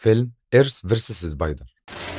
فيلم إيرث فيرسس سبايدر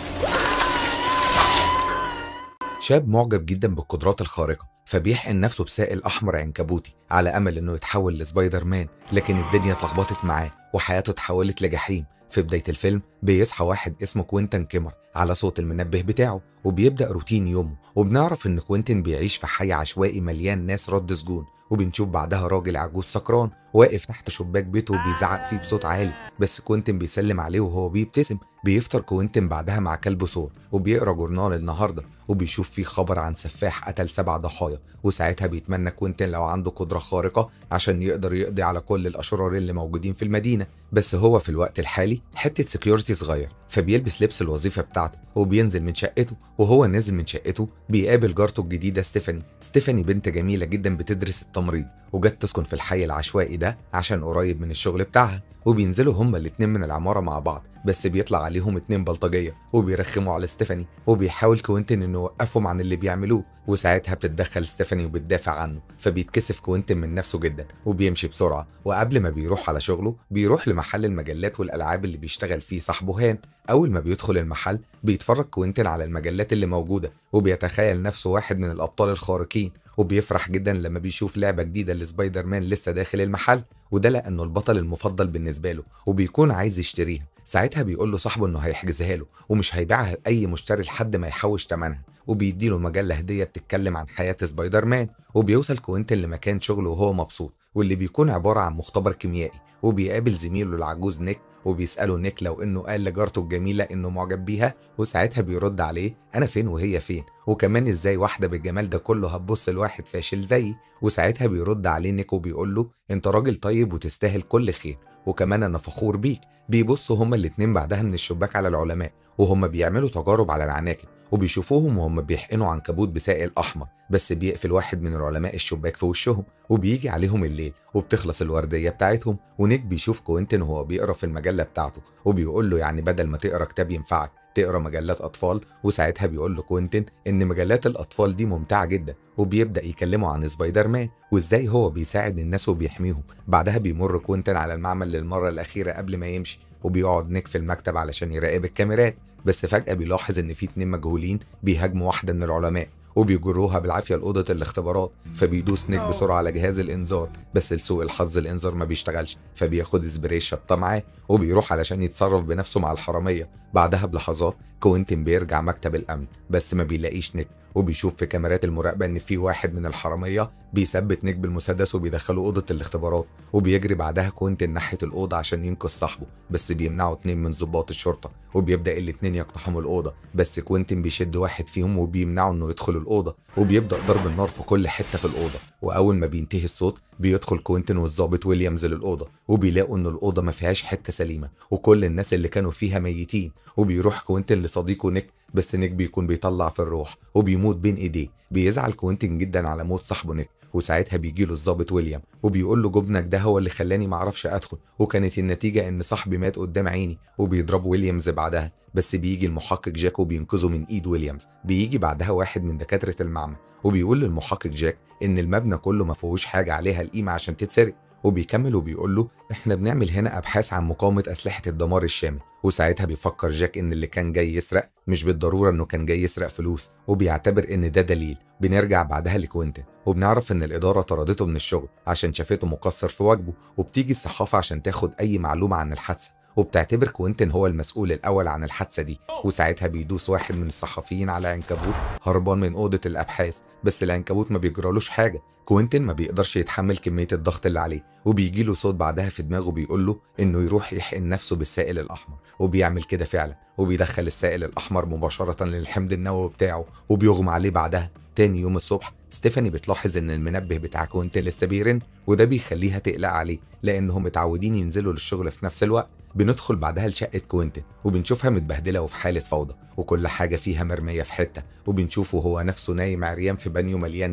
شاب معجب جدا بالقدرات الخارقة فبيحقن نفسه بسائل أحمر عنكبوتي على أمل إنه يتحول لسبايدر مان لكن الدنيا اتلخبطت معاه وحياته اتحولت لجحيم في بداية الفيلم بيصحى واحد اسمه كوينتن كيمر على صوت المنبه بتاعه وبيبدأ روتين يومه وبنعرف إن كوينتن بيعيش في حي عشوائي مليان ناس رد سجون وبنشوف بعدها راجل عجوز سكران واقف تحت شباك بيته وبيزعق فيه بصوت عالي بس كوينتن بيسلم عليه وهو بيبتسم بيفطر كوينتن بعدها مع كلب سور وبيقرا جورنال النهارده وبيشوف فيه خبر عن سفاح قتل سبع ضحايا وساعتها بيتمنى كوينتن لو عنده قدره خارقه عشان يقدر يقضي على كل الاشرار اللي موجودين في المدينه بس هو في الوقت الحالي حته سكيورتي صغير فبيلبس لبس الوظيفه بتاعته وبينزل من شقته وهو نازل من شقته بيقابل جارته الجديده ستيفاني ستيفاني بنت جميله جدا بتدرس التمريض وجت تسكن في الحي العشوائي ده عشان قريب من الشغل بتاعها وبينزلوا هما الاتنين من العمارة مع بعض بس بيطلع عليهم اتنين بلطجية وبيرخموا على ستيفاني وبيحاول كوينتن انه يوقفهم عن اللي بيعملوه وساعتها بتتدخل ستيفاني وبتدافع عنه فبيتكسف كوينتن من نفسه جدا وبيمشي بسرعة وقبل ما بيروح على شغله بيروح لمحل المجلات والألعاب اللي بيشتغل فيه صاحبه هان أول ما بيدخل المحل بيتفرج كوينتن على المجلات اللي موجودة وبيتخيل نفسه واحد من الأبطال الخارقين وبيفرح جدا لما بيشوف لعبة جديدة لسبايدر مان لسه داخل المحل وده لأنه البطل المفضل بالنسبة له وبيكون عايز يشتريها ساعتها بيقول له صاحبه انه هيحجزها له ومش هيبيعها لاي مشتري لحد ما يحوش ثمنها وبيديله مجله هديه بتتكلم عن حياه سبايدر مان وبيوصل كوينتن لمكان شغله وهو مبسوط واللي بيكون عباره عن مختبر كيميائي وبيقابل زميله العجوز نيك وبيسأله نيك لو انه قال لجارته الجميلة انه معجب بيها وساعتها بيرد عليه انا فين وهي فين وكمان ازاي واحدة بالجمال ده كله هتبص لواحد فاشل زيي وساعتها بيرد عليه نيك وبيقول له انت راجل طيب وتستاهل كل خير وكمان انا فخور بيك بيبصوا هما الاتنين بعدها من الشباك على العلماء وهما بيعملوا تجارب على العناكب وبيشوفوهم وهم بيحقنوا عنكبوت بسائل احمر بس بيقفل واحد من العلماء الشباك في وشهم وبيجي عليهم الليل وبتخلص الورديه بتاعتهم ونيك بيشوف كوينتن وهو بيقرا في المجله بتاعته وبيقول له يعني بدل ما تقرا كتاب ينفعك تقرا مجلات اطفال وساعتها بيقول له كوينتن ان مجلات الاطفال دي ممتعه جدا وبيبدا يكلموا عن سبايدر مان وازاي هو بيساعد الناس وبيحميهم بعدها بيمر كوينتن على المعمل للمره الاخيره قبل ما يمشي وبيقعد نيك في المكتب علشان يراقب الكاميرات بس فجأة بيلاحظ إن في اتنين مجهولين بيهاجموا واحدة من العلماء وبيجروها بالعافية لأوضة الاختبارات فبيدوس نيك بسرعة على جهاز الإنذار بس لسوء الحظ الإنذار ما بيشتغلش فبياخد سبراي شطة معاه وبيروح علشان يتصرف بنفسه مع الحرامية بعدها بلحظات كوينتن بيرجع مكتب الأمن بس ما بيلاقيش نيك وبيشوف في كاميرات المراقبة إن في واحد من الحرامية بيثبت نيك بالمسدس وبيدخله أوضة الاختبارات وبيجري بعدها كوينتن ناحية الأوضة عشان ينقذ صاحبه بس بيمنعوا اتنين من ضباط الشرطة وبيبدأ الاتنين يقتحموا الأوضة بس كوينتن بيشد واحد فيهم وبيمنعه إنه يدخل الأوضة وبيبدأ ضرب النار في كل حتة في الأوضة وأول ما بينتهي الصوت بيدخل كوينتن والظابط ويليامز للأوضة وبيلاقوا إن الأوضة ما فيهاش حتة سليمة وكل الناس اللي كانوا فيها ميتين وبيروح كوينتن لصديقه نيك بس نيك بيكون بيطلع في الروح وبيموت بين ايديه بيزعل كوينتن جدا على موت صاحبه نيك وساعتها بيجي له الظابط ويليام وبيقول له جبنك ده هو اللي خلاني معرفش ادخل وكانت النتيجه ان صاحبي مات قدام عيني وبيضرب ويليامز بعدها بس بيجي المحقق جاك وبينقذه من ايد ويليامز بيجي بعدها واحد من دكاتره المعمل وبيقول للمحقق جاك ان المبنى كله ما فيهوش حاجه عليها القيمه عشان تتسرق وبيكمل وبيقول له احنا بنعمل هنا ابحاث عن مقاومه اسلحه الدمار الشامل وساعتها بيفكر جاك ان اللي كان جاي يسرق مش بالضروره انه كان جاي يسرق فلوس وبيعتبر ان ده دليل بنرجع بعدها لكوينتن وبنعرف ان الاداره طردته من الشغل عشان شافته مقصر في واجبه وبتيجي الصحافه عشان تاخد اي معلومه عن الحادثه وبتعتبر كوينتن هو المسؤول الاول عن الحادثه دي وساعتها بيدوس واحد من الصحفيين على عنكبوت هربان من اوضه الابحاث بس العنكبوت ما بيجرالوش حاجه كوينتن ما بيقدرش يتحمل كميه الضغط اللي عليه وبيجي له صوت بعدها في دماغه بيقول له انه يروح يحقن نفسه بالسائل الاحمر وبيعمل كده فعلا وبيدخل السائل الاحمر مباشره للحمض النووي بتاعه وبيغمى عليه بعدها تاني يوم الصبح ستيفاني بتلاحظ ان المنبه بتاع كوينتن لسه بيرن وده بيخليها تقلق عليه لانهم متعودين ينزلوا للشغل في نفس الوقت بندخل بعدها لشقة كوينتن وبنشوفها متبهدلة وفي حالة فوضى وكل حاجة فيها مرمية في حتة وبنشوفه هو نفسه نايم عريان في بانيو مليان تلج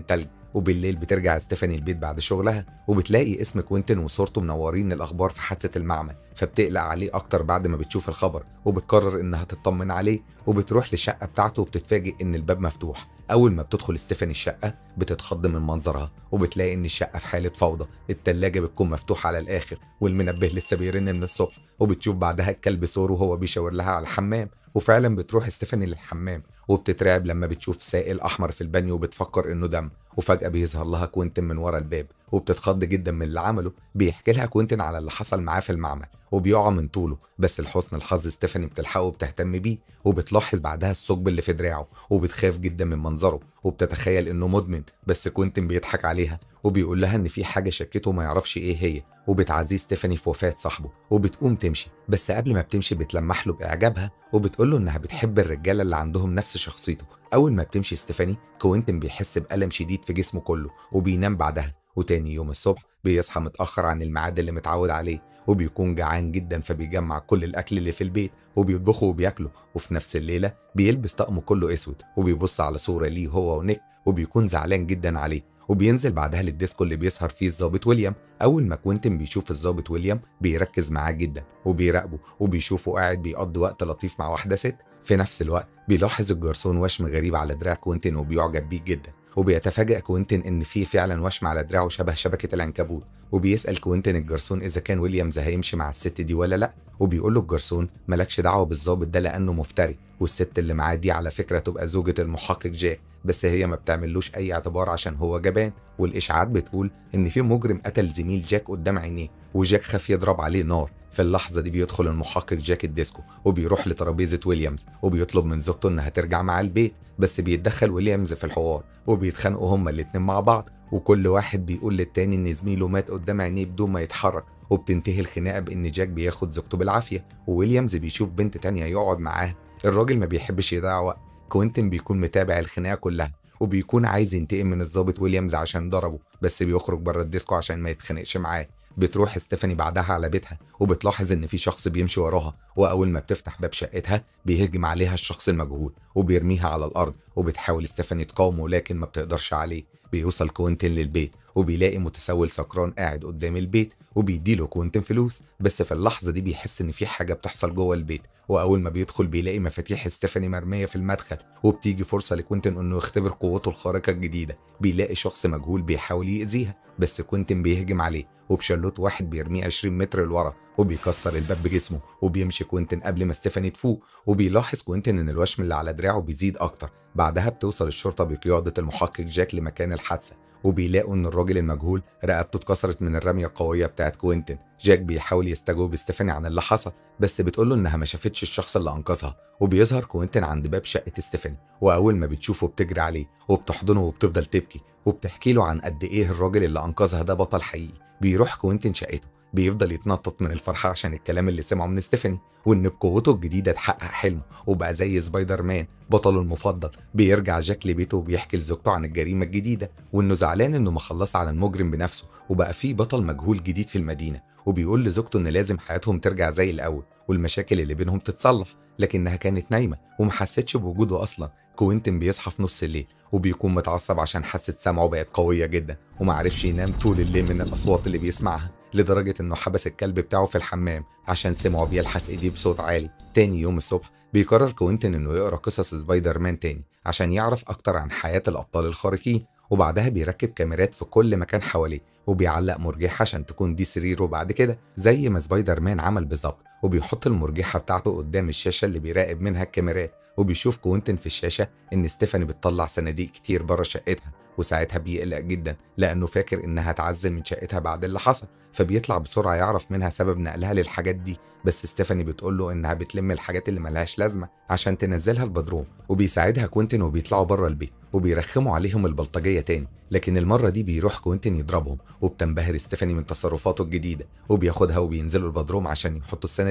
وبالليل بترجع ستيفاني البيت بعد شغلها وبتلاقي اسم كوينتين وصورته منورين الاخبار في حادثه المعمل فبتقلق عليه اكتر بعد ما بتشوف الخبر وبتقرر انها تطمن عليه وبتروح للشقه بتاعته وبتتفاجئ ان الباب مفتوح اول ما بتدخل ستيفاني الشقه بتتخض من منظرها وبتلاقي ان الشقه في حاله فوضى التلاجة بتكون مفتوحه على الاخر والمنبه لسه بيرن من الصبح وبتشوف بعدها الكلب سور وهو بيشاور لها على الحمام وفعلا بتروح ستيفاني للحمام وبتترعب لما بتشوف سائل احمر في البانيو وبتفكر انه دم وفجاه بيظهر لها كوينتين من ورا الباب وبتتخض جدا من اللي عمله بيحكي لها كوينتين على اللي حصل معاه في المعمل وبيقع من طوله بس لحسن الحظ ستيفاني بتلحقه وبتهتم بيه وبتلاحظ بعدها الثقب اللي في دراعه وبتخاف جدا من منظره وبتتخيل انه مدمن بس كوينتين بيضحك عليها وبيقول لها ان في حاجه شكته ما يعرفش ايه هي وبتعزيه ستيفاني في وفاه صاحبه وبتقوم تمشي بس قبل ما بتمشي بتلمح له باعجابها وبتقول له انها بتحب الرجاله اللي عندهم نفس شخصيته اول ما بتمشي ستيفاني كوينتين بيحس بالم شديد في جسمه كله وبينام بعدها وتاني يوم الصبح بيصحى متأخر عن الميعاد اللي متعود عليه وبيكون جعان جدا فبيجمع كل الأكل اللي في البيت وبيطبخه وبياكله وفي نفس الليلة بيلبس طقمه كله أسود وبيبص على صورة ليه هو ونيك وبيكون زعلان جدا عليه وبينزل بعدها للديسكو اللي بيسهر فيه الظابط ويليام اول ما كوينتين بيشوف الظابط ويليام بيركز معاه جدا وبيراقبه وبيشوفه قاعد بيقضي وقت لطيف مع واحده ست في نفس الوقت بيلاحظ الجرسون وشم غريب على دراع كوينتين وبيعجب بيه جدا وبيتفاجأ كوينتين إن في فعلا وشم على دراعه شبه شبكة العنكبوت وبيسأل كوينتين الجرسون إذا كان ويليامز هيمشي مع الست دي ولا لأ وبيقول له الجرسون مالكش دعوة بالظابط ده لأنه مفتري والست اللي معاه دي على فكرة تبقى زوجة المحقق جاك بس هي ما بتعملوش أي اعتبار عشان هو جبان والإشاعات بتقول إن في مجرم قتل زميل جاك قدام عينيه وجاك خاف يضرب عليه نار في اللحظة دي بيدخل المحقق جاك الديسكو وبيروح لترابيزة ويليامز وبيطلب من زوجته إنها ترجع معاه البيت بس بيتدخل ويليامز في الحوار وبيتخانقوا هما الاتنين مع بعض وكل واحد بيقول للتاني إن زميله مات قدام عينيه بدون ما يتحرك وبتنتهي الخناقة بإن جاك بياخد زوجته بالعافية وويليامز بيشوف بنت تانية يقعد معاها الراجل ما بيحبش يضيع وقت كوينتين بيكون متابع الخناقة كلها وبيكون عايز ينتقم من الضابط ويليامز عشان ضربه بس بيخرج بره الديسكو عشان ما يتخانقش معاه بتروح ستيفاني بعدها على بيتها وبتلاحظ ان في شخص بيمشي وراها واول ما بتفتح باب شقتها بيهجم عليها الشخص المجهول وبيرميها على الارض وبتحاول ستيفاني تقاومه لكن ما بتقدرش عليه بيوصل كوينتين للبيت وبيلاقي متسول سكران قاعد قدام البيت وبيديله كوينتين فلوس بس في اللحظه دي بيحس ان في حاجه بتحصل جوه البيت واول ما بيدخل بيلاقي مفاتيح ستيفاني مرميه في المدخل وبتيجي فرصه لكوينتين انه يختبر قوته الخارقه الجديده بيلاقي شخص مجهول بيحاول يأذيها بس كوينتين بيهجم عليه وبشلوت واحد بيرميه 20 متر لورا وبيكسر الباب بجسمه وبيمشي كوينتين قبل ما ستيفاني تفوق وبيلاحظ كوينتين ان الوشم اللي على دراعه بيزيد اكتر بعدها بتوصل الشرطه بقياده المحقق جاك لمكان الحادثه وبيلاقوا ان الراجل المجهول رقبته اتكسرت من الرميه القويه بتاعت كوينتين جاك بيحاول يستجوب ستيفاني عن اللي حصل بس بتقوله انها ما شافتش الشخص اللي انقذها وبيظهر كوينتين عند باب شقه ستيفاني واول ما بتشوفه بتجري عليه وبتحضنه وبتفضل تبكي وبتحكي له عن قد ايه الراجل اللي انقذها ده بطل حقيقي بيروح كوينتين شقته بيفضل يتنطط من الفرحة عشان الكلام اللي سمعه من ستيفاني وإن بقوته الجديدة اتحقق حلمه وبقى زي سبايدر مان بطله المفضل بيرجع جاك لبيته وبيحكي لزوجته عن الجريمة الجديدة وإنه زعلان إنه ما خلص على المجرم بنفسه وبقى فيه بطل مجهول جديد في المدينة وبيقول لزوجته إن لازم حياتهم ترجع زي الأول والمشاكل اللي بينهم تتصلح لكنها كانت نايمة وما حستش بوجوده أصلا كوينتين بيصحى في نص الليل وبيكون متعصب عشان حاسة سمعه بقت قوية جدا ومعرفش ينام طول الليل من الأصوات اللي بيسمعها لدرجة إنه حبس الكلب بتاعه في الحمام عشان سمعه بيلحس إيديه بصوت عالي تاني يوم الصبح بيقرر كوينتين إنه يقرأ قصص سبايدر مان تاني عشان يعرف أكتر عن حياة الأبطال الخارقين وبعدها بيركب كاميرات في كل مكان حواليه وبيعلق مرجحة عشان تكون دي سريره بعد كده زي ما سبايدر مان عمل بالظبط وبيحط المرجحة بتاعته قدام الشاشة اللي بيراقب منها الكاميرات وبيشوف كوينتين في الشاشة إن ستيفاني بتطلع صناديق كتير بره شقتها وساعتها بيقلق جدا لأنه فاكر إنها هتعزل من شقتها بعد اللي حصل فبيطلع بسرعة يعرف منها سبب نقلها للحاجات دي بس ستيفاني بتقول له إنها بتلم الحاجات اللي ملهاش لازمة عشان تنزلها البدروم وبيساعدها كوينتين وبيطلعوا بره البيت وبيرخموا عليهم البلطجية تاني لكن المرة دي بيروح كوينتين يضربهم وبتنبهر ستيفاني من تصرفاته الجديدة وبياخدها وبينزلوا البدروم عشان يحطوا الصناديق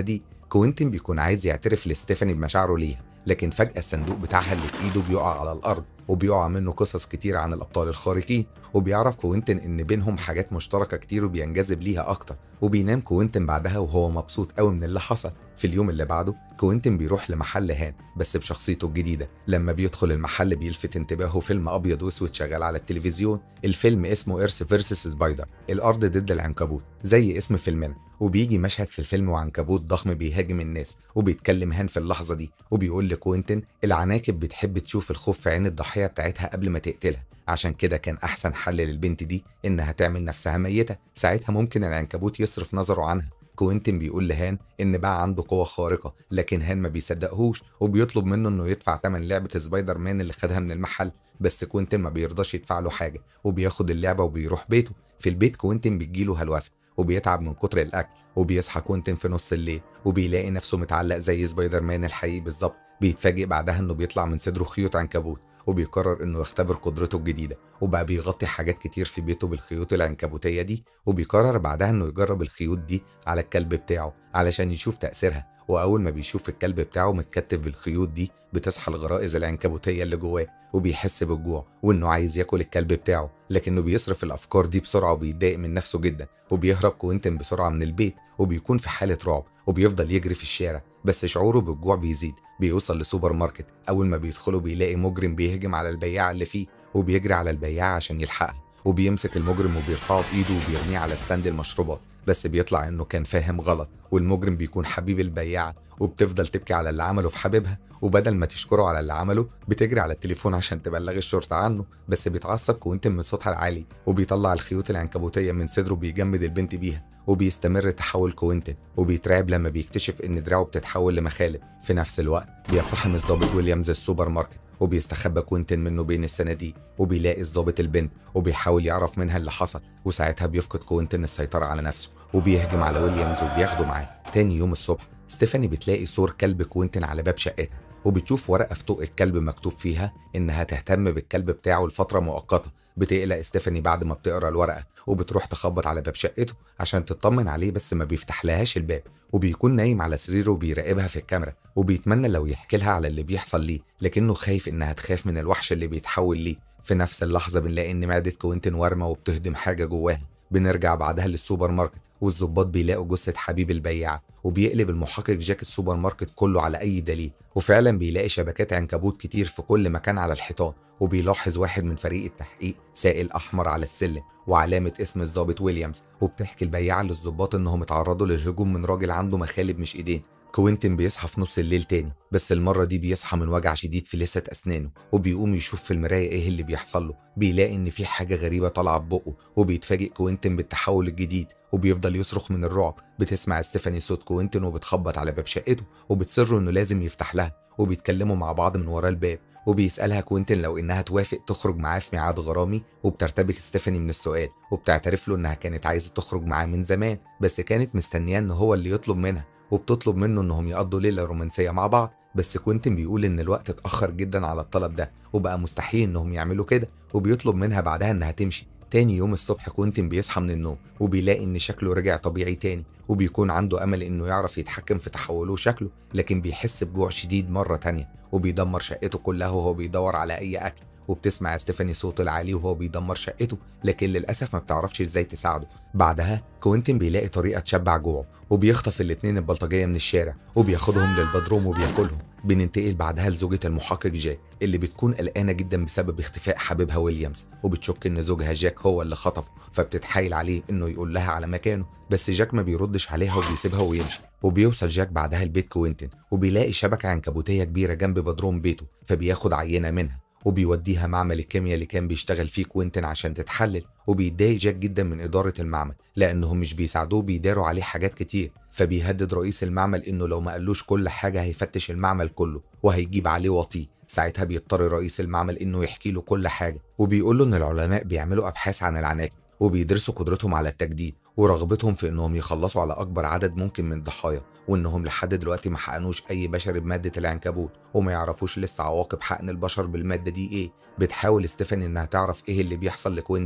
كوينتين بيكون عايز يعترف لستيفاني بمشاعره ليها لكن فجأة الصندوق بتاعها اللي في ايده بيقع على الأرض وبيقع منه قصص كتير عن الأبطال الخارقين وبيعرف كوينتين إن بينهم حاجات مشتركة كتير وبينجذب ليها أكتر وبينام كوينتين بعدها وهو مبسوط قوي من اللي حصل في اليوم اللي بعده كوينتين بيروح لمحل هان بس بشخصيته الجديدة لما بيدخل المحل بيلفت انتباهه فيلم أبيض وأسود شغال على التلفزيون الفيلم اسمه إيرث فيرسس سبايدر الأرض ضد العنكبوت زي اسم فيلمنا وبيجي مشهد في الفيلم وعنكبوت ضخم بيهاجم الناس وبيتكلم هان في اللحظة دي وبيقول لكوينتين العناكب بتحب تشوف الخوف في عين الضحية بتاعتها قبل ما تقتلها عشان كده كان أحسن حل للبنت دي إنها تعمل نفسها ميتة ساعتها ممكن العنكبوت يصرف نظره عنها كوينتين بيقول لهان إن بقى عنده قوة خارقة لكن هان ما بيصدقهوش وبيطلب منه إنه يدفع تمن لعبة سبايدر مان اللي خدها من المحل بس كوينتين ما بيرضاش يدفع له حاجة وبياخد اللعبة وبيروح بيته في البيت كوينتين بتجيله هلوسة وبيتعب من كتر الأكل وبيصحى كوينتين في نص الليل وبيلاقي نفسه متعلق زي سبايدر مان الحقيقي بالظبط بيتفاجئ بعدها إنه بيطلع من صدره خيوط عنكبوت وبيقرر انه يختبر قدرته الجديده وبقى بيغطي حاجات كتير في بيته بالخيوط العنكبوتيه دي وبيقرر بعدها انه يجرب الخيوط دي على الكلب بتاعه علشان يشوف تاثيرها واول ما بيشوف الكلب بتاعه متكتف بالخيوط دي بتصحى الغرائز العنكبوتيه اللي جواه وبيحس بالجوع وانه عايز ياكل الكلب بتاعه لكنه بيصرف الافكار دي بسرعه وبيتضايق من نفسه جدا وبيهرب كوينتين بسرعه من البيت وبيكون في حاله رعب وبيفضل يجري في الشارع بس شعوره بالجوع بيزيد بيوصل لسوبر ماركت اول ما بيدخله بيلاقي مجرم بيهجم على البياع اللي فيه وبيجري على البياع عشان يلحقها وبيمسك المجرم وبيرفعه بايده وبيرميه على ستاند المشروبات بس بيطلع انه كان فاهم غلط والمجرم بيكون حبيب البياعة وبتفضل تبكي على اللي عمله في حبيبها وبدل ما تشكره على اللي عمله بتجري على التليفون عشان تبلغ الشرطة عنه بس بيتعصب كوينتين من صوتها العالي وبيطلع الخيوط العنكبوتية من صدره وبيجمد البنت بيها وبيستمر تحول كوينتين وبيترعب لما بيكتشف ان دراعه بتتحول لمخالب في نفس الوقت بيقتحم الضابط ويليامز السوبر ماركت وبيستخبى كوينتين منه بين الصناديق وبيلاقي الضابط البنت وبيحاول يعرف منها اللي حصل وساعتها بيفقد كوينتين السيطرة على نفسه وبيهجم على ويليامز وبياخده معاه تاني يوم الصبح ستيفاني بتلاقي صور كلب كوينتين على باب شقتها وبتشوف ورقة في طوق الكلب مكتوب فيها إنها تهتم بالكلب بتاعه لفترة مؤقتة بتقلق ستيفاني بعد ما بتقرا الورقة وبتروح تخبط على باب شقته عشان تطمن عليه بس ما بيفتحلهاش الباب وبيكون نايم على سريره وبيراقبها في الكاميرا وبيتمنى لو يحكي لها على اللي بيحصل ليه لكنه خايف إنها تخاف من الوحش اللي بيتحول ليه في نفس اللحظة بنلاقي إن معدة كوينتين وارمة وبتهدم حاجة جواها بنرجع بعدها للسوبر ماركت والظباط بيلاقوا جثة حبيب البياعة وبيقلب المحقق جاك السوبر ماركت كله على أي دليل وفعلا بيلاقي شبكات عنكبوت كتير في كل مكان على الحيطان وبيلاحظ واحد من فريق التحقيق سائل أحمر على السلم وعلامة اسم الضابط ويليامز وبتحكي البياعة للظباط إنهم اتعرضوا للهجوم من راجل عنده مخالب مش إيدين كوينتين بيصحى في نص الليل تاني بس المرة دي بيصحى من وجع شديد في لثة أسنانه وبيقوم يشوف في المراية إيه اللي بيحصل له بيلاقي إن في حاجة غريبة طالعة ببقه وبيتفاجئ كوينتين بالتحول الجديد وبيفضل يصرخ من الرعب بتسمع ستيفاني صوت كوينتين وبتخبط على باب شقته وبتصر إنه لازم يفتح لها وبيتكلموا مع بعض من ورا الباب وبيسألها كوينتين لو إنها توافق تخرج معاه في ميعاد غرامي وبترتبك ستيفاني من السؤال وبتعترف له إنها كانت عايزة تخرج معاه من زمان بس كانت مستنياه إن هو اللي يطلب منها وبتطلب منه إنهم يقضوا ليلة رومانسية مع بعض بس كوينتين بيقول إن الوقت اتأخر جدا على الطلب ده وبقى مستحيل إنهم يعملوا كده وبيطلب منها بعدها إنها تمشي تاني يوم الصبح كوينتين بيصحى من النوم وبيلاقي إن شكله رجع طبيعي تاني وبيكون عنده أمل إنه يعرف يتحكم في تحوله وشكله لكن بيحس بجوع شديد مرة تانية وبيدمر شقته كلها وهو بيدور على أي أكل وبتسمع ستيفاني صوت العالي وهو بيدمر شقته لكن للأسف ما بتعرفش ازاي تساعده بعدها كوينتين بيلاقي طريقة تشبع جوعه وبيخطف الاتنين البلطجية من الشارع وبياخدهم للبدروم وبياكلهم بننتقل بعدها لزوجة المحقق جاك اللي بتكون قلقانة جدا بسبب اختفاء حبيبها ويليامز وبتشك ان زوجها جاك هو اللي خطفه فبتتحايل عليه انه يقول لها على مكانه بس جاك ما بيردش عليها وبيسيبها ويمشي وبيوصل جاك بعدها لبيت كوينتين وبيلاقي شبكة عنكبوتية كبيرة جنب بدروم بيته فبياخد عينة منها وبيوديها معمل الكيمياء اللي كان بيشتغل فيه كوينتين عشان تتحلل وبيتضايق جاك جدا من إدارة المعمل لأنهم مش بيساعدوه بيداروا عليه حاجات كتير فبيهدد رئيس المعمل إنه لو ما قالوش كل حاجة هيفتش المعمل كله وهيجيب عليه وطيه ساعتها بيضطر رئيس المعمل إنه يحكي له كل حاجة وبيقول له إن العلماء بيعملوا أبحاث عن العناكب وبيدرسوا قدرتهم على التجديد ورغبتهم في انهم يخلصوا على اكبر عدد ممكن من الضحايا وانهم لحد دلوقتي ما حقنوش اي بشر بماده العنكبوت وما يعرفوش لسه عواقب حقن البشر بالماده دي ايه بتحاول ستيفاني انها تعرف ايه اللي بيحصل لكوينتين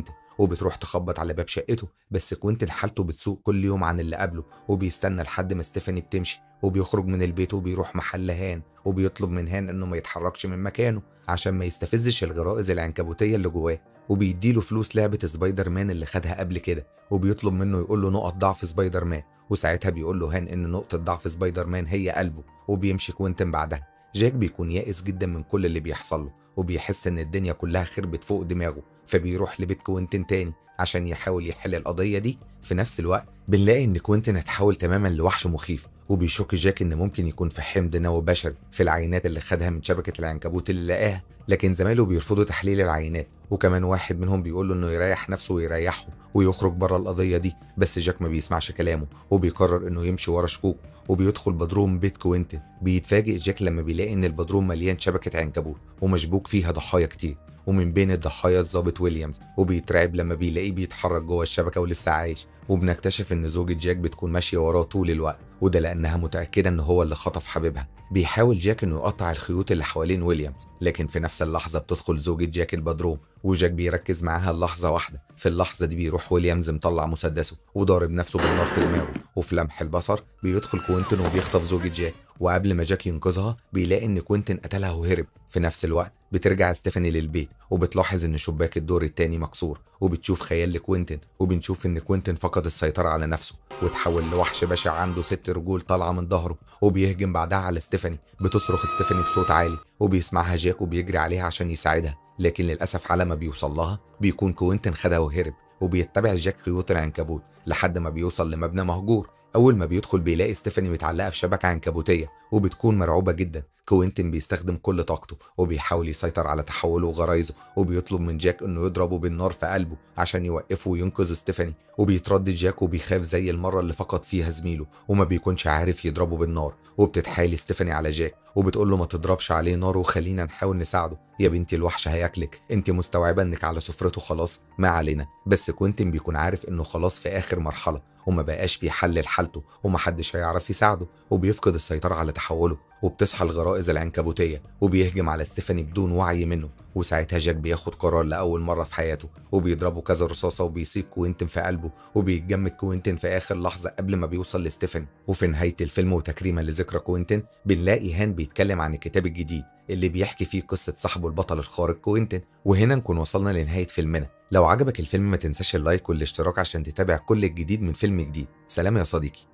وبتروح تخبط على باب شقته بس كوينتن حالته بتسوء كل يوم عن اللي قبله وبيستنى لحد ما ستيفاني بتمشي وبيخرج من البيت وبيروح محل هان وبيطلب من هان انه ما يتحركش من مكانه عشان ما يستفزش الغرائز العنكبوتيه اللي جواه وبيديله فلوس لعبه سبايدر مان اللي خدها قبل كده وبيطلب منه يقول له نقط ضعف سبايدر مان وساعتها بيقول له هان ان نقطه ضعف سبايدر مان هي قلبه وبيمشي كوينتن بعدها جاك بيكون يائس جدا من كل اللي بيحصل له وبيحس ان الدنيا كلها خربت فوق دماغه فبيروح لبيت كوينتن تاني عشان يحاول يحل القضيه دي في نفس الوقت بنلاقي ان كوينتن اتحول تماما لوحش مخيف وبيشك جاك ان ممكن يكون في حمض نووي بشري في العينات اللي خدها من شبكه العنكبوت اللي لقاها لكن زمايله بيرفضوا تحليل العينات وكمان واحد منهم بيقول له انه يريح نفسه ويريحهم ويخرج بره القضيه دي بس جاك ما بيسمعش كلامه وبيقرر انه يمشي ورا شكوكه وبيدخل بدروم بيت كوينتن بيتفاجئ جاك لما بيلاقي ان البدروم مليان شبكه عنكبوت ومشبوك فيها ضحايا كتير ومن بين الضحايا الظابط ويليامز وبيترعب لما بيلاقيه بيتحرك جوه الشبكه ولسه عايش وبنكتشف ان زوجة جاك بتكون ماشيه وراه طول الوقت وده لانها متاكده ان هو اللي خطف حبيبها بيحاول جاك انه يقطع الخيوط اللي حوالين ويليامز لكن في نفس اللحظه بتدخل زوجة جاك البدروم وجاك بيركز معاها لحظه واحده في اللحظه دي بيروح ويليامز مطلع مسدسه وضارب نفسه بالنار في دماغه وفي لمح البصر بيدخل كوينتن وبيخطف زوجة جاك وقبل ما جاك ينقذها بيلاقي ان كوينتن قتلها وهرب في نفس الوقت بترجع ستيفاني للبيت وبتلاحظ ان شباك الدور التاني مكسور وبتشوف خيال لكوينتن وبنشوف ان كوينتن فقد السيطره على نفسه وتحول لوحش بشع عنده ست رجول طالعه من ظهره وبيهجم بعدها على ستيفاني بتصرخ ستيفاني بصوت عالي وبيسمعها جاك وبيجري عليها عشان يساعدها لكن للاسف على ما بيوصل لها بيكون كوينتن خدها وهرب وبيتبع جاك خيوط العنكبوت لحد ما بيوصل لمبنى مهجور أول ما بيدخل بيلاقي ستيفاني متعلقة في شبكة عنكبوتية وبتكون مرعوبة جدا كوينتن بيستخدم كل طاقته وبيحاول يسيطر على تحوله وغرايزه وبيطلب من جاك انه يضربه بالنار في قلبه عشان يوقفه وينقذ ستيفاني وبيتردد جاك وبيخاف زي المرة اللي فقد فيها زميله وما بيكونش عارف يضربه بالنار وبتتحايل ستيفاني على جاك وبتقول له ما تضربش عليه نار وخلينا نحاول نساعده يا بنتي الوحش هياكلك انت مستوعبة انك على سفرته خلاص ما علينا بس كوينتن بيكون عارف انه خلاص في اخر مرحلة وما بقاش في حل لحالته ومحدش هيعرف يساعده وبيفقد السيطرة على تحوله وبتصحى الغرائز العنكبوتية وبيهجم على ستيفاني بدون وعي منه وساعتها جاك بياخد قرار لأول مرة في حياته وبيضربه كذا رصاصة وبيسيب كوينتن في قلبه وبيتجمد كوينتن في آخر لحظة قبل ما بيوصل لستيفاني وفي نهاية الفيلم وتكريما لذكرى كوينتن بنلاقي هان بيتكلم عن الكتاب الجديد اللي بيحكي فيه قصة صاحبه البطل الخارق كوينتن وهنا نكون وصلنا لنهاية فيلمنا لو عجبك الفيلم ما تنساش اللايك والاشتراك عشان تتابع كل الجديد من فيلم جديد سلام يا صديقي